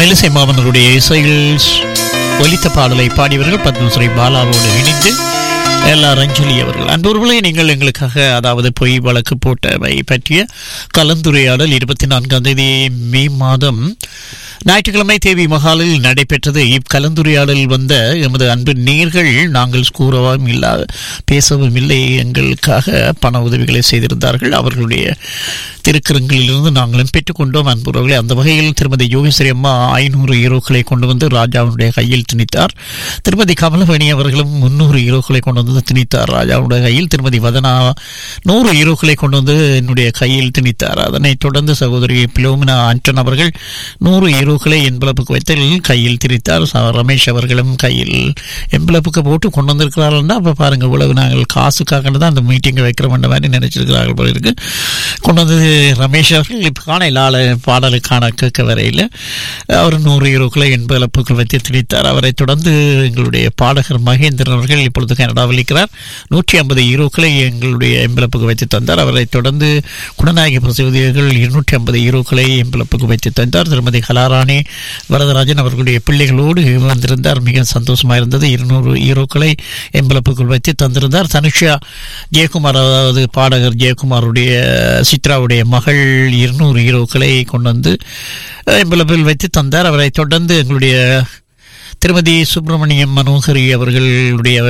மெல்லிசை மாமன்னருடைய இசையில் ஒலித்த பாடலை பாடியவர்கள் பத்மஸ்ரீ பாலாவோடு இணைந்து எல்லா ரஞ்சலி அவர்கள் அன்புறவுகளை நீங்கள் எங்களுக்காக அதாவது பொய் வழக்கு போட்டவை பற்றிய கலந்துரையாடல் இருபத்தி நான்காம் தேதி மே மாதம் ஞாயிற்றுக்கிழமை தேவி மகாலில் நடைபெற்றது இக்கலந்துரையாடல் வந்த எமது அன்பு நேர்கள் நாங்கள் கூறவும் இல்லா பேசவும் இல்லை எங்களுக்காக பண உதவிகளை செய்திருந்தார்கள் அவர்களுடைய திருக்கரங்களிலிருந்து நாங்களும் பெற்றுக்கொண்டோம் அன்புறவர்களே அந்த வகையில் திருமதி யோகேஸ்வரி அம்மா ஐநூறு ஈரோக்களை கொண்டு வந்து ராஜாவுடைய கையில் திணித்தார் திருமதி கமலவேணி அவர்களும் முன்னூறு ஈரோக்களை கொண்டு வந்து திணித்தார் ராஜாவுடைய கையில் திருமதி வதனா நூறு ஈரோக்களை கொண்டு வந்து என்னுடைய கையில் திணித்தார் அதனைத் தொடர்ந்து சகோதரி பிலோமினா ஆண்டன் அவர்கள் நூறு ஈரோக்களை என்பளப்புக்கு வைத்து கையில் திரித்தார் ச- ரமேஷ் அவர்களும் கையில் எம்பளப்புக்கு போட்டு கொண்டு வந்திருக்கிறார்கள் அப்போ பாருங்க இவ்வளவு நாங்கள் காசுக்காக தான் அந்த மீட்டிங்கை வைக்கிற மாதிரி நினைச்சிருக்கிறார்கள் போல இருக்கு கொண்டு வந்து ரமேஷ் அவர்கள் இப்போ காண இல்லாத பாடலுக்கான கேட்க வரையில் அவர் நூறு ஈரோக்களை எண்பளப்புகள் வைத்து திணித்தார் அவரை தொடர்ந்து எங்களுடைய பாடகர் மகேந்திரன் அவர்கள் இப்பொழுது கனடாவில் இருக்கிறார் நூற்றி ஐம்பது ஈரோக்களை எங்களுடைய எம்பளப்புக்கு வைத்து தந்தார் அவரை தொடர்ந்து குணநாயகி பிரசவதிகள் இருநூற்றி ஐம்பது ஈரோக்களை எம்பளப்புக்கு வைத்து தந்தார் திருமதி கலாராணி வரதராஜன் அவர்களுடைய பிள்ளைகளோடு வந்திருந்தார் மிக சந்தோஷமாக இருந்தது இருநூறு ஈரோக்களை எம்பளப்புக்குள் வைத்து தந்திருந்தார் தனுஷா ஜெயக்குமார் அதாவது பாடகர் ஜெயக்குமாருடைய சித்ராவுடைய மகள் இருநூறு ஹீரோக்களை கொண்டு வந்து எம்பளப்பில் வைத்து தந்தார் அவரை தொடர்ந்து எங்களுடைய திருமதி சுப்பிரமணியம் மனோகரி அவர்களுடைய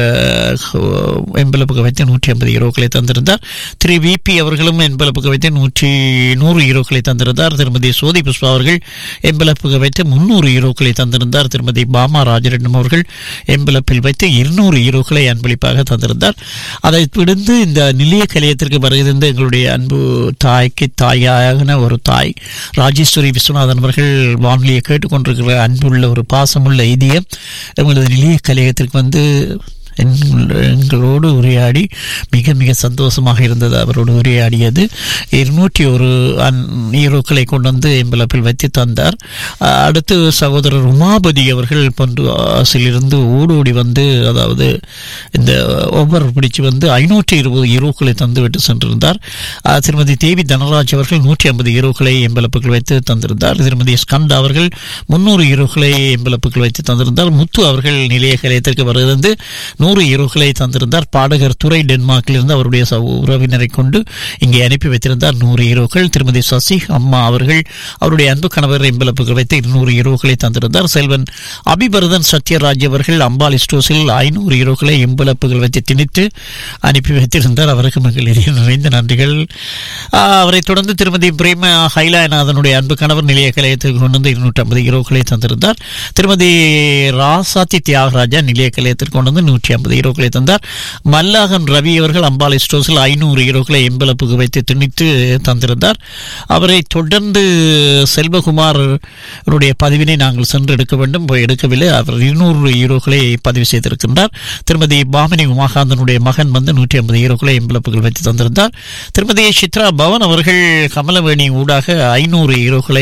எம்பளப்புக்கு வைத்து நூற்றி ஐம்பது ஹீரோக்களை தந்திருந்தார் திரு விபி அவர்களும் எம்பளப்புக்கு வைத்து நூற்றி நூறு ஹீரோக்களை தந்திருந்தார் திருமதி சோதி புஷ்பா அவர்கள் எம்பளப்புக்கு வைத்து முன்னூறு ஹீரோக்களை தந்திருந்தார் திருமதி பாமா ராஜரட்னம் அவர்கள் எம்பளப்பில் வைத்து இருநூறு ஹீரோக்களை அன்பளிப்பாக தந்திருந்தார் அதை விடுந்து இந்த நிலைய கலையத்திற்கு வருகின்ற எங்களுடைய அன்பு தாய்க்கு தாயான ஒரு தாய் ராஜேஸ்வரி விஸ்வநாதன் அவர்கள் வானொலியை கேட்டுக்கொண்டிருக்கிற அன்புள்ள ஒரு பாசமுள்ள இதயம் எங்களது நிலைய கலையத்திற்கு வந்து எங்கள்- எங்களோடு உரையாடி மிக மிக சந்தோஷமாக இருந்தது அவரோடு உரையாடியது இருநூற்றி ஒரு ஹீரோக்களை கொண்டு வந்து எம்பளப்பில் வைத்து தந்தார் அஹ் அடுத்து சகோதரர் உமாபதி அவர்கள் பொன்று ஆசிலிருந்து ஓடோடி வந்து அதாவது இந்த ஓவர் பிடிச்சு வந்து ஐநூற்றி இருபது ஹீரோக்களை தந்துவிட்டு சென்றிருந்தார் அஹ் திருமதி தேவி தனராஜ் அவர்கள் நூற்றி ஐம்பது ஹீரோக்களை எம்பளப்புகள் வைத்து தந்திருந்தார் திருமதி ஸ்கந்த் அவர்கள் முன்னூறு ஹீரோக்களை எம்பளப்புகள் வைத்து தந்திருந்தார் முத்து அவர்கள் நிலைய கலையத்திற்கு வருகிறது நூறு ஹீரோக்களை தந்திருந்தார் பாடகர் துறை டென்மார்க்கிலிருந்து அவருடைய சகோ- உறவினரை கொண்டு இங்கே அனுப்பி வைத்திருந்தார் நூறு ஹீரோக்கள் திருமதி சசி அம்மா அவர்கள் அவருடைய அன்பு கணவர் எம்பளப்புகள் வைத்து இருநூறு ஹீரோக்களை தந்திருந்தார் செல்வன் அபிபரதன் சத்யராஜ் அவர்கள் அம்பாள் ஸ்டோஸில் ஐநூறு ஹீரோக்களை எம்பளப்புகள் வைத்து திணித்து அனுப்பி வைத்திருந்தார் அவருக்கு மகள் நிறைந்த நன்றிகள் ஆ, அவரைத் தொடர்ந்து திருமதி பிரேம ஹைலாயநாதனுடைய அன்பு கணவர் நிலைய கலையத்துக்கு கொண்டு வந்து இருநூற்றி ஐம்பது ஹீரோக்களை தந்திருந்தார் திருமதி ராசாத்தி தியாகராஜா நிலைய கலையத்திற்கு கொண்டு வந்து நூற்றி ஐம்பது ஹீரோக்களை தந்தார் மல்லாகன் ரவி அவர்கள் அம்பாள் ஸ்டோஸில் ஐநூறு ஹீரோக்களை எம்பளப்புக்கு வைத்து திணித்து தந்திருந்தார் அவரை தொடர்ந்து செல்வகுமார் அவருடைய பதிவினை நாங்கள் சென்று எடுக்க வேண்டும் போய் எடுக்கவில்லை அவர் இருநூறு ஹீரோக்களை பதிவு செய்திருக்கின்றார் திருமதி பாமினி உமாகாந்தனுடைய மகன் வந்து நூற்றி ஐம்பது ஹீரோக்களை எம்பளப்புகள் வைத்து தந்திருந்தார் திருமதி சித்ரா பவன் அவர்கள் கமலவேணி ஊடாக ஐநூறு ஹீரோக்களை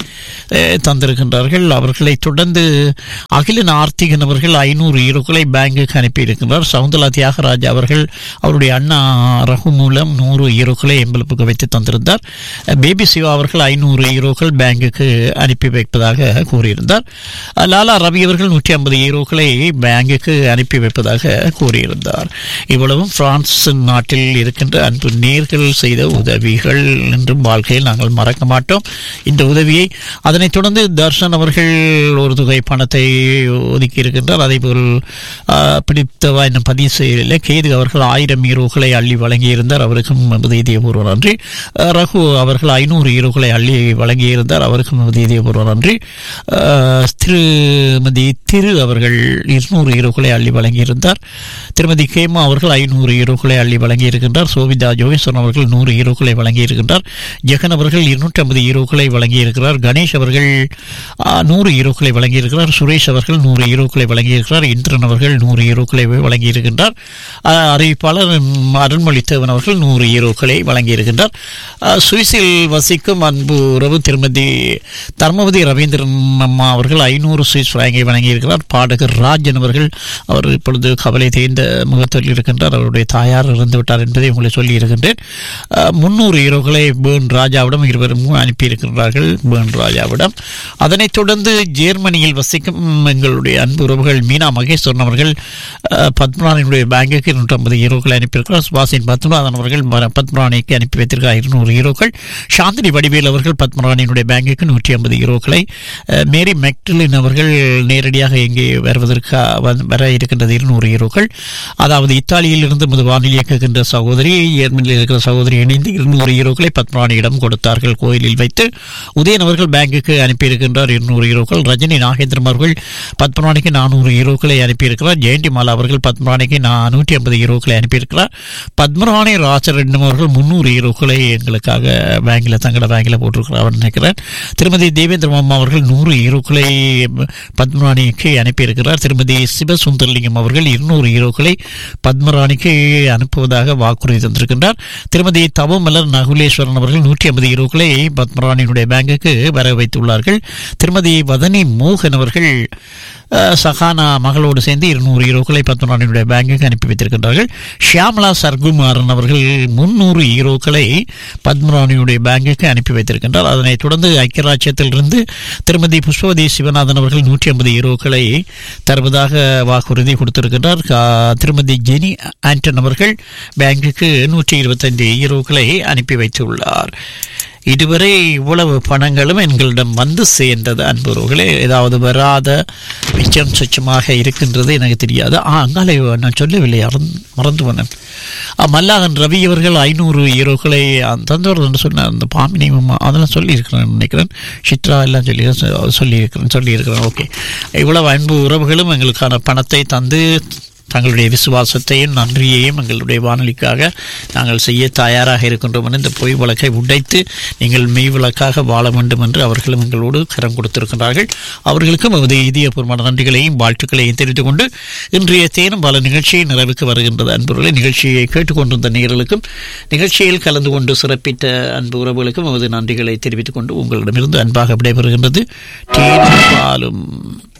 அஹ், தந்திருக்கின்றார்கள் அவர்களை தொடர்ந்து அகிலன் ஆர்த்திகன் அவர்கள் ஐநூறு ஹீரோக்களை பேங்குக்கு அனுப்பியிருக்கின்றார் சவுந்தலா தியாகராஜ் அவர்கள் அவருடைய அண்ணா ரகு மூலம் நூறு ஹீரோக்களை எம்பளப்புக்கு வைத்து தந்திருந்தார் அஹ், பேபி சிவா அவர்கள் ஐநூறு ஹீரோக்கள் பேங்குக்கு அனுப்பி வைப்பதாக கூறியிருந்தார் அஹ், லாலா ரவி அவர்கள் நூற்றி ஐம்பது ஹீரோக்களை பேங்குக்கு அனுப்பி வைப்பதாக கூறியிருந்தார் இவ்வளவும் பிரான்ஸ் நாட்டில் இருக்கின்ற அன்பு நேர்கள் செய்த உதவிகள் என்றும் வாழ்க்கையில் நாங்கள் மறக்க மாட்டோம் இந்த உதவியை அதனைத் தொடர்ந்து தர்ஷன் அவர்கள் ஒரு தொகை பணத்தை ஒதுக்கி இருக்கின்றார் அதேபோல் ஆ, பிடித்தவா என்னும் பதிவு செய்யவில்லை கேது அவர்கள் ஆயிரம் ஹீரோக்களை அள்ளி வழங்கியிருந்தார் அவருக்கும் எமது இதயபூர்வ நன்றி ஆ, ரகு அவர்கள் ஐநூறு ஹீரோக்களை அள்ளி வழங்கியிருந்தார் அவருக்கும் எமது இதயபூர்வ நன்றி ஆ, திருமதி திரு அவர்கள் இருநூறு ஹீரோக்களை அள்ளி வழங்கியிருந்தார் திருமதி கேமா அவர்கள் ஐநூறு ஹீரோக்களை அள்ளி வழங்கியிருக்கின்றார் சோபிதா ஜோகேஸ்வரன் அவர்கள் நூறு ஹீரோக்களை வழங்கியிருக்கின்றார் ஜெகன் அவர்கள் இருநூற்றி ஐம்பது ஹீரோக்களை வழங்கியிருக்கிறார் கணேஷ் அவர்கள் ஆ, நூறு ஹீரோக்களை வழங்கியிருக்கிறார் சுரேஷ் அவர்கள் நூறு ஹீரோக்களை வழங்கியிருக்கிறார் இந்திரன் அவர்கள் நூறு ஹீரோக்களை வழங்கியிருக்கின்றார் ஆ, அறிவிப்பாளர் ம், அருண்மொழித்தேவன் அவர்கள் நூறு ஹீரோக்களை வழங்கியிருக்கின்றார் ஆ, சுவிஸில் வசிக்கும் அன்பு உறவு திருமதி தர்மவதி ரவீந்திரன் அம்மா அவர்கள் ஐநூறு சுவிஸ் பிராங்கை வழங்கியிருக்கிறார் பாடகர் ராஜன் அவர்கள் அவர் இப்பொழுது கவலை தேய்ந்த முகத்தில் இருக்கின்றார் அவருடைய தாயார் இறந்து விட்டார் என்பதை உங்களை சொல்லி இருக்கின்றேன் முன்னூறு ஹீரோக்களை பேர்ன் ராஜாவிடம் இருவரும் அனுப்பியிருக்கிறார்கள் பேர்ன் ராஜாவிடம் அதனைத் தொடர்ந்து ஜெர்மனியில் வசிக்கும் எங்களுடைய அன்பு உறவுகள் மீனா மகேஸ்வரன் அவர்கள் அஹ், பத்மநாதனுடைய பேங்குக்கு இருநூற்றி ஐம்பது ஈரோக்களை அனுப்பியிருக்கிறார் சுபாஷின் பத்மநாதன் அவர்கள் ம- பத்மராணிக்கு அனுப்பி வைத்திருக்கிறார் இருநூறு ஈரோக்கள் சாந்தினி வடிவேல் அவர்கள் பத்மராணியினுடைய பேங்குக்கு நூற்றி ஐம்பது ஈரோக்களை அஹ், மேரி மெக்டிலின் அவர்கள் நேரடியாக இங்கே வருவதற்கு வந்து- வர இருக்கின்றது இருநூறு ஈரோக்கள் அதாவது இத்தாலியில் இருந்து முது வானிலை இயக்குகின்ற சகோதரி ஜெர்மனியில் இருக்கிற சகோதரி இணைந்து இருநூறு ஈரோக்களை பத்மராணியிடம் கொடுத்தார்கள் கோயிலில் வைத்து உதயன் அவர்கள் பேங்குக்கு அனுப்பியிருக்கின்றார் இருநூறு ஈரோக்கள் ரஜினி நாகேந்திரம் அவர்கள் பத்மராணிக்கு நானூறு ஈரோக்களை அனுப்பியிருக்கிறார் ஜெயந்தி மாலா அவர்கள் பத்மராணிக்கு நானூற்றி ஐம்பது ஈரோக்களை அனுப்பியிருக்கிறார் பத்மராணி ராஜரெட்னம் அவர்கள் முந்நூறு ஈரோக்களை எங்களுக்காக பேங்கில் தங்கள பேங்கில் போட்டிருக்கிறார் நினைக்கிறேன் திருமதி தேவேந்திர மாமா அவர்கள் நூறு ஈரோக்களை பத்மராணிக்கு அனுப்பியிருக்கிறார் திருமதி சிவசுந்தரலிங்கம் அவர்கள் இருநூறு ஈரோக்களை பத்மராணிக்கு அனுப்புவதாக வாக்குறுதி தந்திருக்கின்றார் திருமதி தவமலர் நகுலேஸ்வரன் அவர்கள் நூற்றி ஐம்பது ஈரோக்களை பத்மராணியினுடைய பேங்குக்கு வர வைத்துள்ளார்கள் திருமதி வதனி மோகன் அவர்கள் அஹ், சஹானா மகளோடு சேர்ந்து இருநூறு ஈரோக்களை பத்மநாபனுடைய பேங்குக்கு அனுப்பி வைத்திருக்கின்றார்கள் ஷியாமலா சர்க்குமாரன் அவர்கள் முன்னூறு ஈரோக்களை பத்மராணியுடைய பேங்குக்கு அனுப்பி வைத்திருக்கின்றார் அதனைத் தொடர்ந்து ஐக்கியராட்சியத்திலிருந்து திருமதி புஷ்பவதி சிவநாதன் அவர்கள் நூற்றி ஐம்பது ஈரோக்களை தருவதாக வாக்குறுதி கொடுத்திருக்கின்றார் கா- திருமதி ஜெனி ஆண்டன் அவர்கள் பேங்குக்கு நூற்றி இருபத்தைந்து ஈரோக்களை அனுப்பி வைத்துள்ளார் இதுவரை இவ்வளவு பணங்களும் எங்களிடம் வந்து சேர்ந்தது அன்புறவுகளே ஏதாவது வராத மிச்சம் சொச்சமாக இருக்கின்றது எனக்கு தெரியாது ஆ அங்காலே நான் சொல்லவில்லை மறந்து- மறந்து போனேன் ஆ, மல்லாகன் ரவி அவர்கள் ஐநூறு ஈரோக்களை தந்தவர் என்று சொன்ன அந்த பாமினி உமா, அதெல்லாம் சொல்லியிருக்கிறேன் நினைக்கிறேன் சித்ரா எல்லாம் சொல்லி சொல்லியிருக்கிறேன் சொல்லியிருக்கிறேன் ஓகே இவ்வளவு அன்பு உறவுகளும் எங்களுக்கான பணத்தை தந்து தங்களுடைய விசுவாசத்தையும் நன்றியையும் எங்களுடைய வானொலிக்காக நாங்கள் செய்ய தயாராக இருக்கின்றோம் என இந்த பொய் வழக்கை உடைத்து நீங்கள் மெய் விளக்காக வாழ வேண்டும் என்று அவர்களும் எங்களோடு கரம் கொடுத்திருக்கிறார்கள் அவர்களுக்கும் நமது இதயபூர்வமான நன்றிகளையும் வாழ்த்துக்களையும் தெரிவித்துக் கொண்டு இன்றைய தேனும் பல நிகழ்ச்சியை நிறைவுக்கு வருகின்றது அன்புகளை நிகழ்ச்சியை கேட்டுக்கொண்டிருந்த நேயர்களுக்கும் நிகழ்ச்சியில் கலந்து கொண்டு சிறப்பித்த அன்பு உறவுகளுக்கும் நமது நன்றிகளை தெரிவித்துக் கொண்டு உங்களிடமிருந்து அன்பாக விடைபெறுகின்றது தேனும் பாலும்